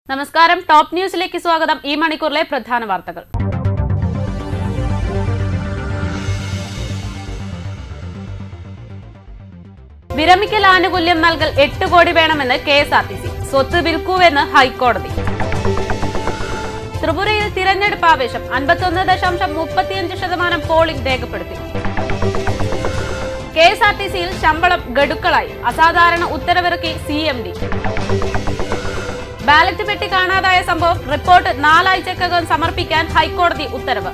നമസ്കാരം ടോപ്പ് ന്യൂസിലേക്ക് സ്വാഗതം ഈ മണിക്കൂറിലെ പ്രധാന വാർത്തകൾ വിരമിക്കൽ ആനുകൂല്യം നൽകൽ എട്ട് കോടി വേണമെന്ന് K S R T C സ്വത്ത് വിൽക്കൂവെന്ന് ഹൈക്കോടതി ത്രിപുരയിൽ തിരഞ്ഞെടുപ്പ് ആവേശം അൻപത്തൊന്ന് ദശാംശം മുപ്പത്തിയഞ്ച് ശതമാനം പോളിംഗ് രേഖപ്പെടുത്തി കെ എസ് ആർ ടി സിയിൽ ശമ്പളം ഗഡുക്കളായി അസാധാരണ ഉത്തരവിറക്കി സി എം ഡി ബാലറ്റ് പെട്ടി കാണാതായ സംഭവം റിപ്പോർട്ട് നാലാഴ്ചക്കകം സമർപ്പിക്കാൻ ഹൈക്കോടതി ഉത്തരവ്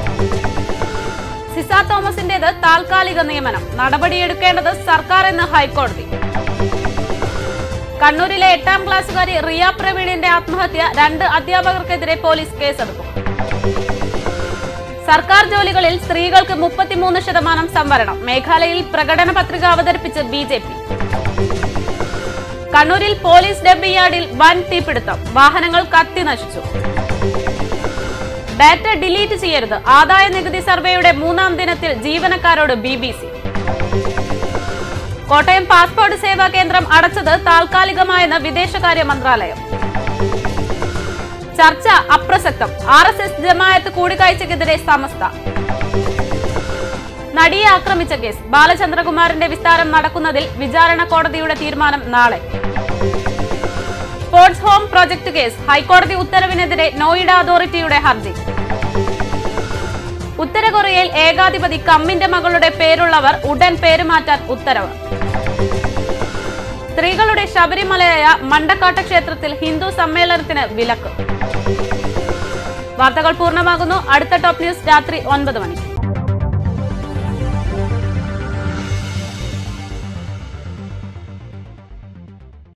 സിസ തോമസിന്റേത് താൽക്കാലിക നിയമനം നടപടിയെടുക്കേണ്ടത് സർക്കാർ എന്ന് ഹൈക്കോടതി കണ്ണൂരിലെ എട്ടാം ക്ലാസ്സുകാരി റിയ പ്രവീണിന്റെ ആത്മഹത്യ രണ്ട് അധ്യാപകർക്കെതിരെ പോലീസ് കേസെടുക്കും സർക്കാർ ജോലികളിൽ സ്ത്രീകൾക്ക് മുപ്പത്തിമൂന്ന് ശതമാനം സംവരണം മേഘാലയയിൽ പ്രകടന പത്രിക അവതരിപ്പിച്ച് ബി ജെ പി കണ്ണൂരിൽ പോലീസ് ഡബ്ബി യാർഡിൽ വൻ തീപിടുത്തം വാഹനങ്ങൾ കത്തി നശിച്ചു ഡാറ്റ ഡിലീറ്റ് ചെയ്യരുത് ആദായ നികുതി സർവേയുടെ മൂന്നാം ദിനത്തിൽ ജീവനക്കാരോട് B B C Kottayam passport Seva Kendra അടച്ചത് താൽക്കാലികമായെന്ന് വിദേശകാര്യ മന്ത്രാലയം ചർച്ച അപ്രസക്തം ആർ എസ് എസ് ജമായത്ത് കൂടിക്കാഴ്ചക്കെതിരെ സമസ്ത നടിയെ ആക്രമിച്ച കേസ് ബാലചന്ദ്രകുമാറിന്റെ വിസ്താരം നടക്കുന്നതിൽ വിചാരണ കോടതിയുടെ തീരുമാനം നാളെ സ്പോർട്സ് ഹോം പ്രൊജക്ട് കേസ് ഹൈക്കോടതി ഉത്തരവിനെതിരെ നോയിഡ അതോറിറ്റിയുടെ ഹർജി ഉത്തര കൊറിയയിൽ ഏകാധിപതി കമ്മിന്റെ മകളുടെ പേരുള്ളവർ ഉടൻ പേരുമാറ്റാൻ ഉത്തരവ് സ്ത്രീകളുടെ ശബരിമലയായ മണ്ടക്കാട്ട ക്ഷേത്രത്തിൽ ഹിന്ദു സമ്മേളനത്തിന് വിലക്ക് വാർത്തകൾ പൂർണ്ണമാകുന്നു അടുത്ത ടോപ്പ് ന്യൂസ് രാത്രി ഒൻപത് മണിക്ക്